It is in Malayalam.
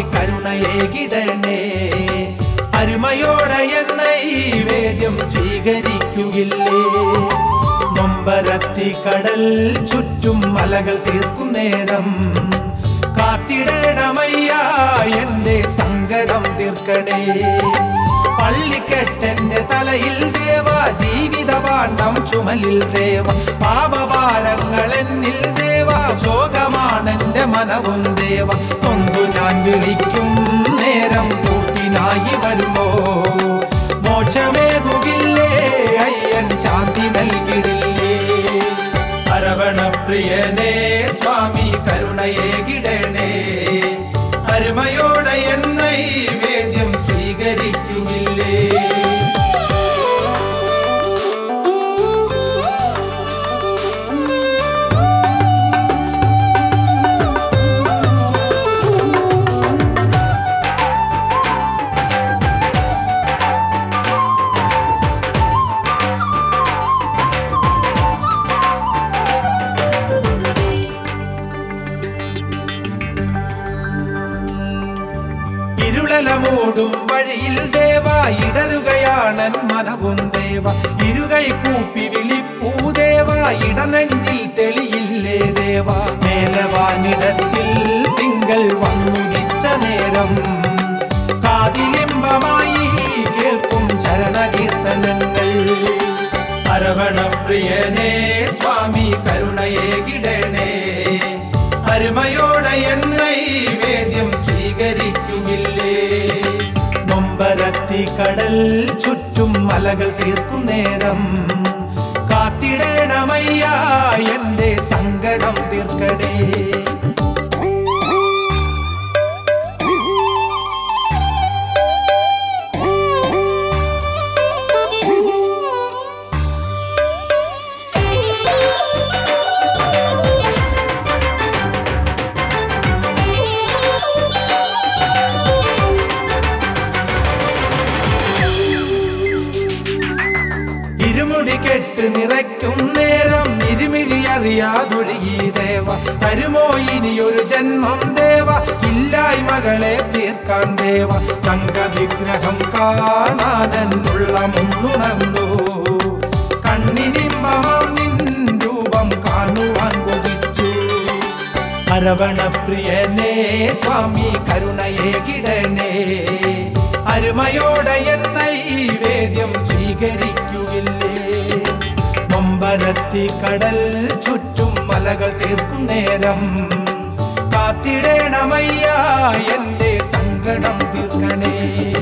കരുണയേകിടണേ അരുമയോടെ എന്ന ഈ വേദ്യം സ്വീകരിക്കുകില്ലേ നൊമ്പരത്തി കടൽ ചുറ്റും മലകൾ തീർക്കുന്നേരം കാത്തിടണമയ്യ എന്റെ സങ്കടം തീർക്കണേ പള്ളിക്കെട്ടെന്റെ തലയിൽ ദേവ ജീവിതപാണ്ഡം ചുമലിൽ ദേവ പാപഭാരങ്ങൾ എന്നിൽ ദേവ ശോകമാണെന്റെ മനവും ദേവ കൊന്തു ഞാൻ വിളിക്കും നേരം കൂട്ടിനായി വരുമോ മോക്ഷമേകുകില്ലേ അയ്യൻ ശാന്തി നൽകിടില്ലേ അരവണപ്രിയനേ സ്വാമി കരുണയേകിടണേ അരുമയോടെ എന്ന ഈ വേദ്യം സ്വീകരിക്കുകില്ലേ ഇരുളല മൂടും വഴിയിൽ ദേവ ഇടറുകയാണൻ മനവും ദേവ ഇരുകൈ കൂപ്പി വിളിപ്പൂ ദേവ ഇടനെഞ്ചിൽ തെളിയില്ലേ ദേവ മേലവാനിടത്തിൽ തിങ്കൾ വന്നുദിച്ച നേരം കാതിലിമ്പമായി കേൾക്കും ചരണകീർത്തനങ്ങൾ അരവണപ്രിയനേ സ്വാമി കരുണയേകിടണേ അരുമയോടെ എന്ന ഈ വേദ്യം സ്വീകരിക്കുകില്ലേ നൊമ്പരത്തി കടൽ ചുറ്റും മലകൾ തീർക്കുന്നേരം കാത്തിടണമയ്യ എന്റെ സങ്കടം തീർക്കണേ ഇരുമുടി കെട്ട് നിറയ്ക്കും നേരം ഇരുമിഴി അറിയാതൊഴുകി ദേവ തരുമോ ഇനിയൊരു ജന്മം ദേവ ഇല്ലായ്മകളെ തീർക്കാൻ ദേവ തങ്ക വിഗ്രഹം കാണാനെന്നുള്ള മുന്നുണർന്നു കണ്ണിനിമ്പമാം നിൻ രൂപം കാണുവാൻ കൊതിച്ചു അരവണപ്രിയനേ സ്വാമി കരുണയേകിടണേ അരുമയോടെ എന്ന ഈ വേദ്യം സ്വീകരിക്കുകില്ലേ നൊമ്പരത്തി കടൽ ചുറ്റും മലകൾ തീർക്കും നേരം കാത്തിടണമയ്യ എന്റെ സങ്കടം തീർക്കണേ